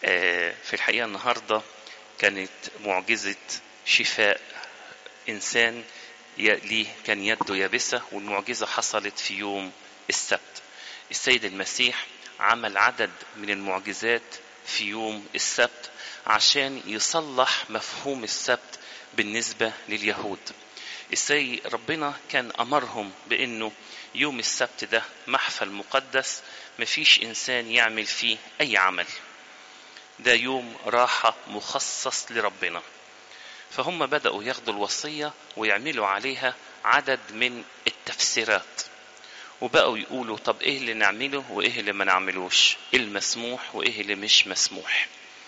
آه، في الحقيقة النهاردة كانت معجزة شفاء إنسان ي- ليه كان يده يابسة والمعجزة حصلت في يوم السبت السيد المسيح عمل عدد من المعجزات في يوم السبت عشان يصلح مفهوم السبت بالنسبة لليهود السيد ربنا كان أمرهم بأنه يوم السبت ده محفل مقدس مفيش إنسان يعمل فيه أي عمل ده يوم راحة مخصص لربنا فهم بدأوا ياخدوا الوصية ويعملوا عليها عدد من التفسيرات وبقوا يقولوا طب ايه اللي نعمله وايه اللي ما نعملوش ايه المسموح وايه اللي مش مسموح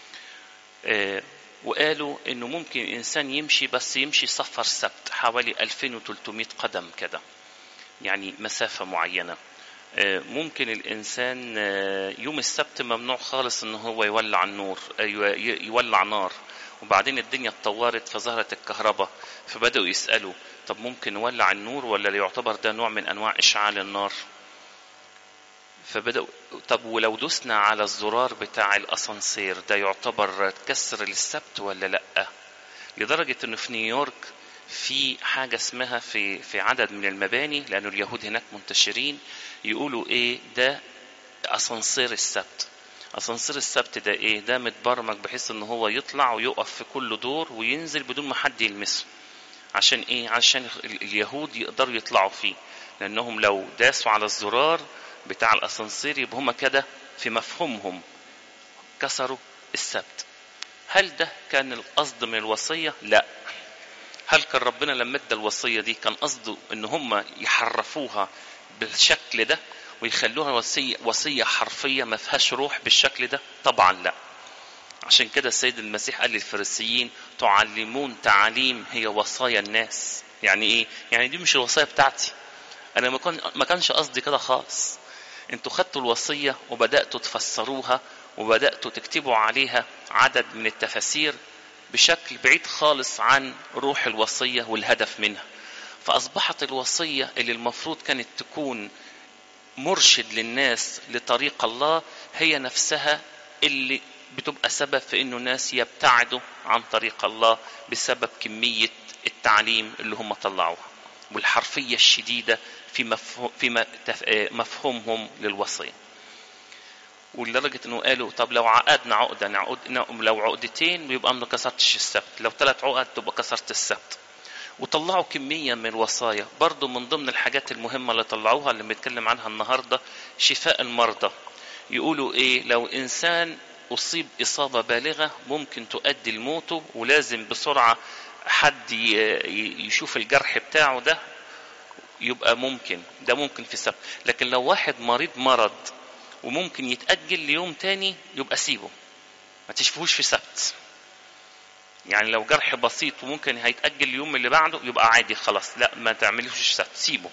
آه وقالوا انه ممكن الانسان يمشي بس يمشي سفر سبت حوالي 2300 قدم كده يعني مسافة معينة آه، ممكن الإنسان آه، يوم السبت ممنوع خالص إن هو يولع النور أيوة ي- يولع نار وبعدين الدنيا اتطورت فظهرت الكهرباء فبدأوا يسألوا طب ممكن نولع النور ولا يعتبر ده نوع من أنواع إشعال النار فبدأوا طب ولو دوسنا على الزرار بتاع الأسانسير ده يعتبر كسر للسبت ولا لأ لدرجة إنه في نيويورك في حاجة اسمها في في عدد من المباني لأنه اليهود هناك منتشرين يقولوا إيه ده أسانسير السبت أسانسير السبت ده إيه ده متبرمج بحيث إن هو يطلع ويقف في كل دور وينزل بدون ما حد يلمسه عشان إيه عشان ال- اليهود يقدروا يطلعوا فيه لأنهم لو داسوا على الزرار بتاع الأسانسير يبقى هم كده في مفهومهم كسروا السبت هل ده كان القصد من الوصية؟ لا هل كان ربنا لما ادى الوصيه دي كان قصده ان هم يحرفوها بالشكل ده ويخلوها وصيه وصيه حرفيه ما فيهاش روح بالشكل ده؟ طبعا لا. عشان كده السيد المسيح قال للفريسيين تعلمون تعاليم هي وصايا الناس. يعني ايه؟ يعني دي مش الوصايا بتاعتي. انا ما كان ما كانش قصدي كده خالص. انتوا خدتوا الوصيه وبداتوا تفسروها وبداتوا تكتبوا عليها عدد من التفاسير بشكل بعيد خالص عن روح الوصية والهدف منها فأصبحت الوصية اللي المفروض كانت تكون مرشد للناس لطريق الله هي نفسها اللي بتبقى سبب في انه الناس يبتعدوا عن طريق الله بسبب كمية التعليم اللي هم طلعوها والحرفية الشديدة في مفهوم في م- تف- آه، مفهومهم للوصية ولدرجة انه قالوا طب لو عقدنا عقدة نعقد نعم- لو عقدتين يبقى ما كسرتش السبت لو ثلاث عقد تبقى كسرت السبت وطلعوا كمية من الوصايا برضو من ضمن الحاجات المهمة اللي طلعوها اللي بنتكلم عنها النهاردة شفاء المرضى يقولوا ايه لو انسان اصيب اصابة بالغة ممكن تؤدي لموته ولازم بسرعة حد ي- ي- يشوف الجرح بتاعه ده يبقى ممكن ده ممكن في سبت لكن لو واحد مريض مرض وممكن يتأجل ليوم تاني يبقى سيبه ما تشوفوش في سبت يعني لو جرح بسيط وممكن هيتأجل اليوم اللي بعده يبقى عادي خلاص لا ما تعملوش سبت سيبه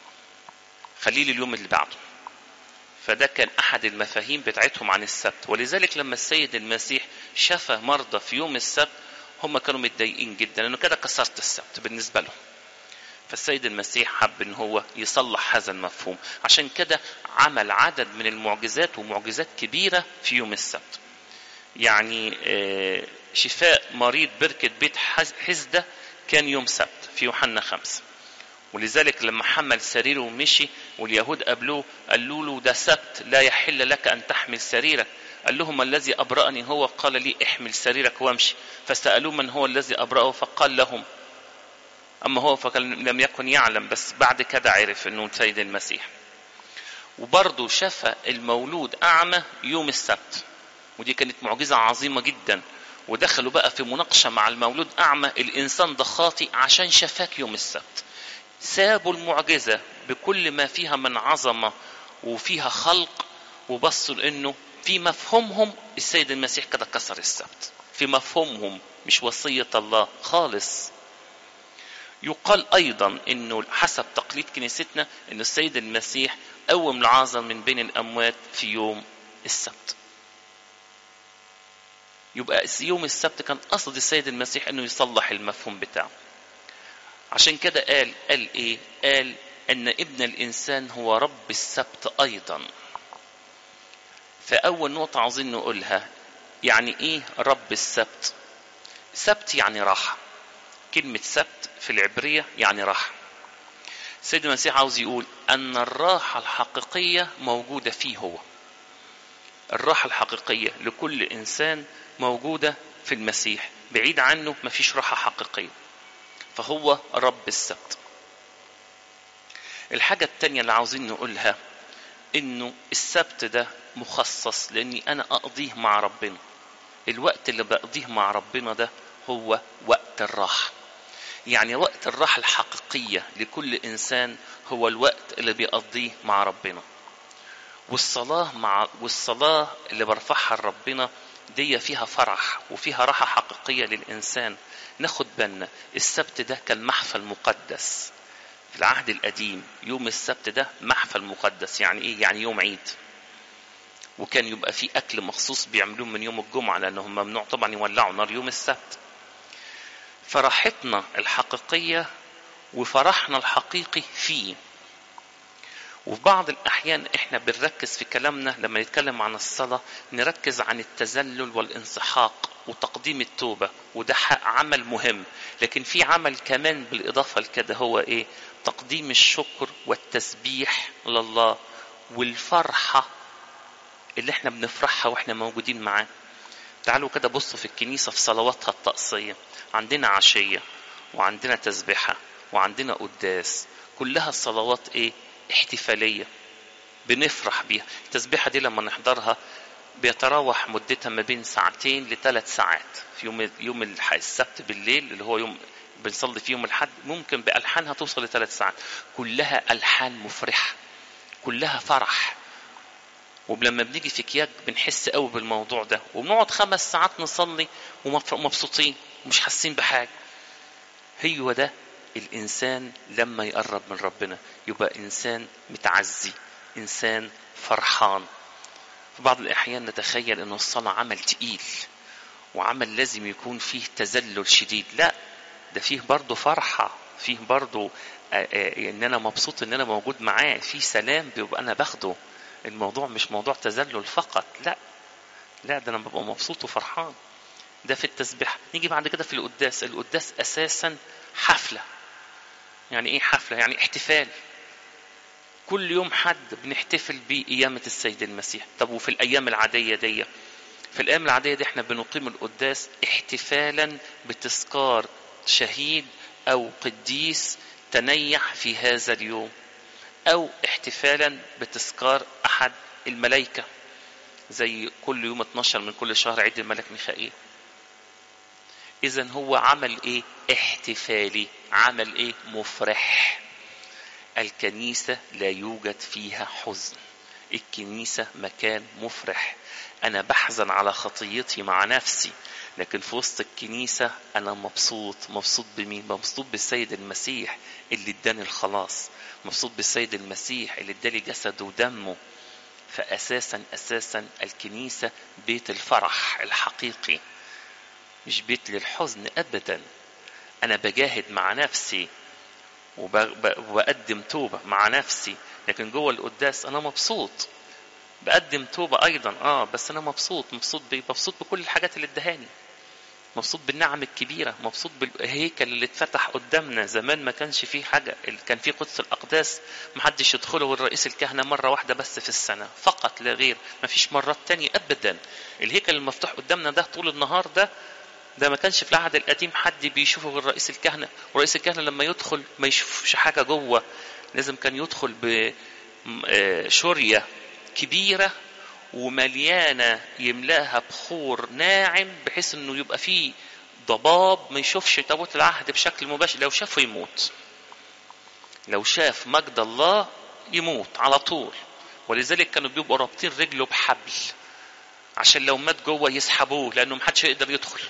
خليه لليوم اللي بعده فده كان أحد المفاهيم بتاعتهم عن السبت ولذلك لما السيد المسيح شفى مرضى في يوم السبت هم كانوا متضايقين جدا لأنه كده كسرت السبت بالنسبة لهم فالسيد المسيح حب ان هو يصلح هذا المفهوم عشان كده عمل عدد من المعجزات ومعجزات كبيرة في يوم السبت يعني آه، شفاء مريض بركة بيت حز- حزدة كان يوم سبت في يوحنا خمسة ولذلك لما حمل سريره ومشي واليهود قابلوه قالوا له ده سبت لا يحل لك أن تحمل سريرك قال لهم الذي أبرأني هو قال لي احمل سريرك وامشي فسألوه من هو الذي أبرأه فقال لهم أما هو فكان لم يكن يعلم بس بعد كده عرف أنه سيد المسيح وبرضه شفى المولود أعمى يوم السبت ودي كانت معجزة عظيمة جدا ودخلوا بقى في مناقشة مع المولود أعمى الإنسان ده خاطئ عشان شفاك يوم السبت سابوا المعجزة بكل ما فيها من عظمة وفيها خلق وبصوا لأنه في مفهومهم السيد المسيح كده كسر السبت في مفهومهم مش وصية الله خالص يقال ايضا انه حسب تقليد كنيستنا ان السيد المسيح قوم العازر من بين الاموات في يوم السبت يبقى يوم السبت كان قصد السيد المسيح انه يصلح المفهوم بتاعه عشان كده قال قال ايه قال ان ابن الانسان هو رب السبت ايضا فاول نقطه عاوزين نقولها يعني ايه رب السبت سبت يعني راحة كلمة سبت في العبرية يعني راحة سيد المسيح عاوز يقول أن الراحة الحقيقية موجودة فيه هو الراحة الحقيقية لكل إنسان موجودة في المسيح بعيد عنه مفيش راحة حقيقية فهو رب السبت الحاجة التانية اللي عاوزين نقولها انه السبت ده مخصص لاني انا اقضيه مع ربنا الوقت اللي بقضيه مع ربنا ده هو وقت الراحة يعني وقت الراحة الحقيقية لكل إنسان هو الوقت اللي بيقضيه مع ربنا والصلاة مع والصلاة اللي برفعها لربنا دي فيها فرح وفيها راحة حقيقية للإنسان ناخد بالنا السبت ده كان محفل مقدس في العهد القديم يوم السبت ده محفل مقدس يعني ايه يعني يوم عيد وكان يبقى في اكل مخصوص بيعملوه من يوم الجمعه لانهم ممنوع طبعا يولعوا نار يوم السبت فرحتنا الحقيقيه وفرحنا الحقيقي فيه وفي بعض الأحيان إحنا بنركز في كلامنا لما نتكلم عن الصلاة نركز عن التذلل والانسحاق وتقديم التوبة وده عمل مهم لكن في عمل كمان بالإضافة لكده هو إيه تقديم الشكر والتسبيح لله والفرحة اللي احنا بنفرحها واحنا موجودين معاه تعالوا كده بصوا في الكنيسة في صلواتها الطقسية عندنا عشية وعندنا تسبيحة وعندنا قداس كلها الصلوات ايه احتفالية بنفرح بيها التسبيحة دي لما نحضرها بيتراوح مدتها ما بين ساعتين لثلاث ساعات في يوم يوم السبت بالليل اللي هو يوم بنصلي فيه يوم الحد ممكن بألحانها توصل لثلاث ساعات كلها ألحان مفرحة كلها فرح ولما بنيجي في كياك بنحس قوي بالموضوع ده وبنقعد خمس ساعات نصلي ومبسوطين ومش حاسين بحاجة هو ده الإنسان لما يقرب من ربنا يبقى إنسان متعزي إنسان فرحان في بعض الأحيان نتخيل أن الصلاة عمل تقيل وعمل لازم يكون فيه تذلل شديد لا ده فيه برضه فرحة فيه برضه ان انا مبسوط ان انا موجود معاه في سلام بيبقى انا باخده الموضوع مش موضوع تذلل فقط لا لا ده انا ببقى مبسوط وفرحان ده في التسبيح نيجي بعد كده في القداس القداس اساسا حفله يعني ايه حفله يعني احتفال كل يوم حد بنحتفل بقيامة السيد المسيح طب وفي الأيام العادية دي في الأيام العادية دي احنا بنقيم القداس احتفالا بتذكار شهيد أو قديس تنيح في هذا اليوم أو احتفالا بتذكار أحد الملائكة زي كل يوم 12 من كل شهر عيد الملك ميخائيل إذا هو عمل إيه؟ احتفالي عمل إيه؟ مفرح الكنيسة لا يوجد فيها حزن الكنيسة مكان مفرح أنا بحزن على خطيتي مع نفسي لكن في وسط الكنيسة أنا مبسوط مبسوط بمين؟ مبسوط بالسيد المسيح اللي اداني الخلاص مبسوط بالسيد المسيح اللي ادالي جسده ودمه فأساسا أساسا الكنيسة بيت الفرح الحقيقي مش بيت للحزن أبدا أنا بجاهد مع نفسي وبقدم توبة مع نفسي لكن جوه القداس أنا مبسوط بقدم توبة أيضا آه بس أنا مبسوط مبسوط بيه مبسوط بكل الحاجات اللي ادهاني مبسوط بالنعم الكبيرة مبسوط بالهيكل اللي اتفتح قدامنا زمان ما كانش فيه حاجة كان فيه قدس الأقداس محدش يدخله غير رئيس الكهنة مرة واحدة بس في السنة فقط لا غير ما فيش مرات تانية أبدا الهيكل المفتوح قدامنا ده طول النهار ده ده ما كانش في العهد القديم حد بيشوفه غير رئيس الكهنة ورئيس الكهنة لما يدخل ما يشوفش حاجة جوه لازم كان يدخل بشورية كبيرة ومليانة يملاها بخور ناعم بحيث انه يبقى فيه ضباب ما يشوفش تابوت العهد بشكل مباشر لو شافه يموت لو شاف مجد الله يموت على طول ولذلك كانوا بيبقوا رابطين رجله بحبل عشان لو مات جوه يسحبوه لانه محدش يقدر يدخل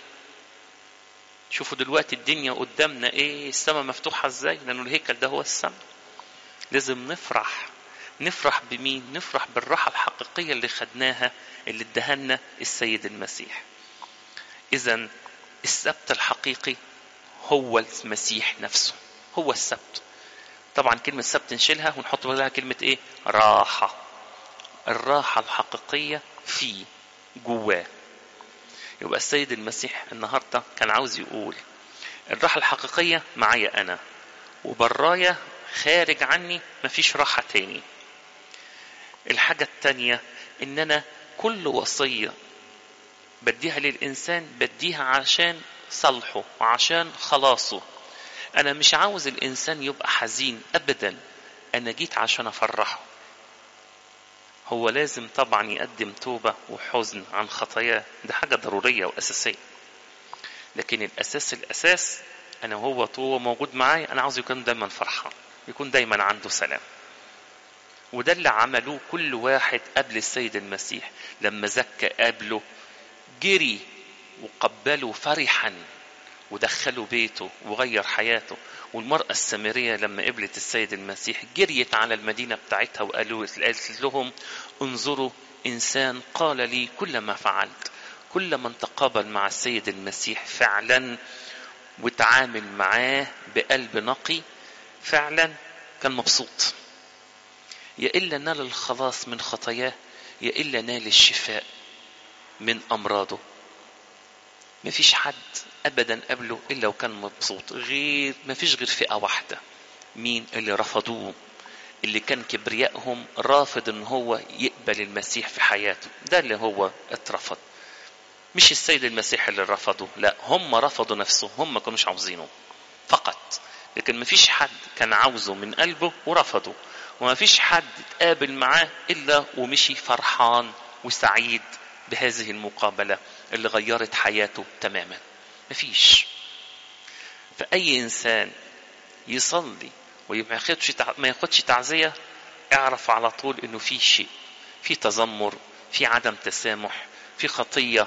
شوفوا دلوقتي الدنيا قدامنا ايه السماء مفتوحه ازاي لانه الهيكل ده هو السماء لازم نفرح نفرح بمين نفرح بالراحه الحقيقيه اللي خدناها اللي ادهنا السيد المسيح اذا السبت الحقيقي هو المسيح نفسه هو السبت طبعا كلمه سبت نشيلها ونحط بدلها كلمه ايه راحه الراحه الحقيقيه فيه جواه يبقى السيد المسيح النهاردة كان عاوز يقول الراحة الحقيقية معايا أنا وبرايا خارج عني مفيش راحة تاني الحاجة التانية إن أنا كل وصية بديها للإنسان بديها عشان صلحه وعشان خلاصه أنا مش عاوز الإنسان يبقى حزين أبدا أنا جيت عشان أفرحه هو لازم طبعا يقدم توبة وحزن عن خطاياه ده حاجة ضرورية وأساسية لكن الأساس الأساس أنا وهو طوبة موجود معايا أنا عاوز يكون دايما فرحان يكون دايما عنده سلام وده اللي عملوه كل واحد قبل السيد المسيح لما زكى قابله جري وقبله فرحا ودخله بيته وغير حياته والمرأة السامرية لما قبلت السيد المسيح جريت على المدينة بتاعتها وقالوا قالت لهم انظروا إنسان قال لي كل ما فعلت كل من تقابل مع السيد المسيح فعلا وتعامل معاه بقلب نقي فعلا كان مبسوط يا إلا نال الخلاص من خطاياه يا إلا نال الشفاء من أمراضه مفيش حد ابدا قبله الا وكان مبسوط غير مفيش غير فئه واحده مين اللي رفضوه اللي كان كبريائهم رافض ان هو يقبل المسيح في حياته ده اللي هو اترفض مش السيد المسيح اللي رفضه لا هم رفضوا نفسهم هم ما كانوش عاوزينه فقط لكن مفيش حد كان عاوزه من قلبه ورفضه ومفيش حد اتقابل معاه الا ومشي فرحان وسعيد بهذه المقابله اللي غيرت حياته تماما مفيش فأي إنسان يصلي وما ياخدش ما ياخدش تعزية اعرف على طول إنه في شيء في تذمر في عدم تسامح في خطية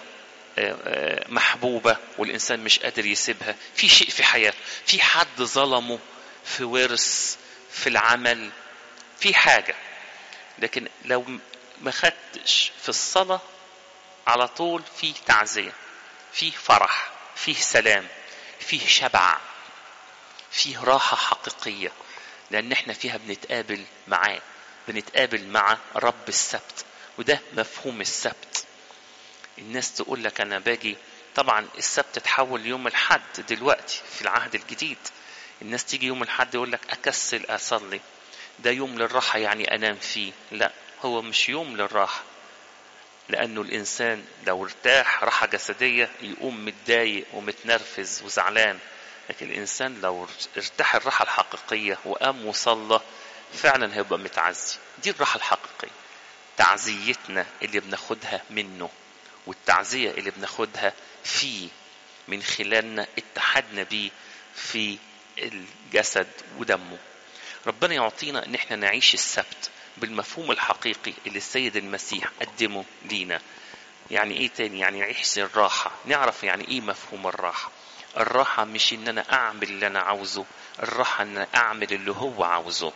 محبوبة والإنسان مش قادر يسيبها في شيء في حياته في حد ظلمه في ورث في العمل في حاجة لكن لو ما خدتش في الصلاة على طول في تعزية فيه فرح فيه سلام فيه شبع فيه راحة حقيقية لأن احنا فيها بنتقابل معاه بنتقابل مع رب السبت وده مفهوم السبت الناس تقول لك أنا باجي طبعا السبت تحول يوم الحد دلوقتي في العهد الجديد الناس تيجي يوم الحد يقول لك أكسل أصلي ده يوم للراحة يعني أنام فيه لا هو مش يوم للراحة لأنه الإنسان لو ارتاح راحة جسدية يقوم متضايق ومتنرفز وزعلان لكن الإنسان لو ارتاح الراحة الحقيقية وقام وصلى فعلا هيبقى متعزي دي الراحة الحقيقية تعزيتنا اللي بناخدها منه والتعزية اللي بناخدها فيه من خلالنا اتحدنا بيه في الجسد ودمه ربنا يعطينا ان احنا نعيش السبت بالمفهوم الحقيقي اللي السيد المسيح قدمه لينا يعني ايه تاني يعني نعيش الراحة نعرف يعني ايه مفهوم الراحة الراحة مش ان انا اعمل اللي انا عاوزه الراحة ان انا اعمل اللي هو عاوزه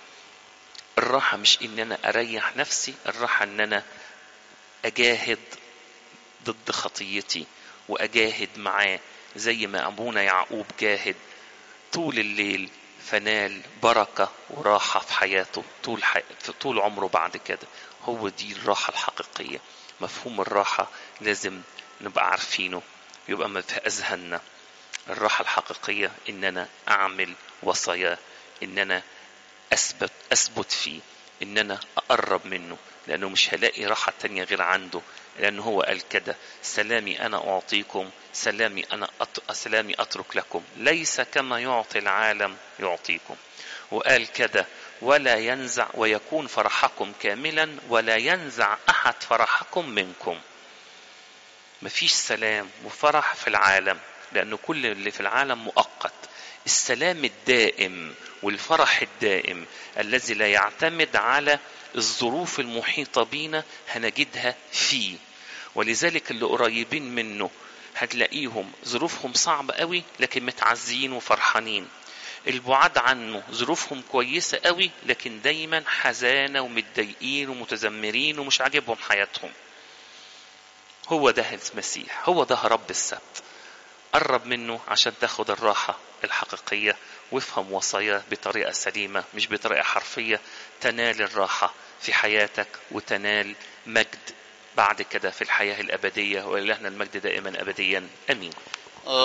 الراحة مش ان انا اريح نفسي الراحة ان انا اجاهد ضد خطيتي واجاهد معاه زي ما ابونا يعقوب جاهد طول الليل فنال بركة وراحة في حياته طول حي... في طول عمره بعد كده هو دي الراحة الحقيقية مفهوم الراحة لازم نبقى عارفينه يبقى ما في أذهاننا الراحة الحقيقية إن أنا أعمل وصاياه إن أنا أثبت أثبت فيه إن أنا أقرب منه لأنه مش هلاقي راحة تانية غير عنده لأنه هو قال كده سلامي أنا أعطيكم سلامي أنا أت... سلامي أترك لكم ليس كما يعطي العالم يعطيكم وقال كده ولا ينزع ويكون فرحكم كاملا ولا ينزع أحد فرحكم منكم مفيش سلام وفرح في العالم لأنه كل اللي في العالم مؤقت السلام الدائم والفرح الدائم الذي لا يعتمد على الظروف المحيطة بينا هنجدها فيه ولذلك اللي قريبين منه هتلاقيهم ظروفهم صعبة قوي لكن متعزيين وفرحانين البعاد عنه ظروفهم كويسة قوي لكن دايما حزانة ومتضايقين ومتذمرين ومش عاجبهم حياتهم هو ده المسيح هو ده رب السبت قرب منه عشان تاخد الراحة الحقيقية وافهم وصاياه بطريقة سليمة مش بطريقة حرفية تنال الراحة في حياتك وتنال مجد بعد كده في الحياة الأبدية ولله المجد دائما أبديا أمين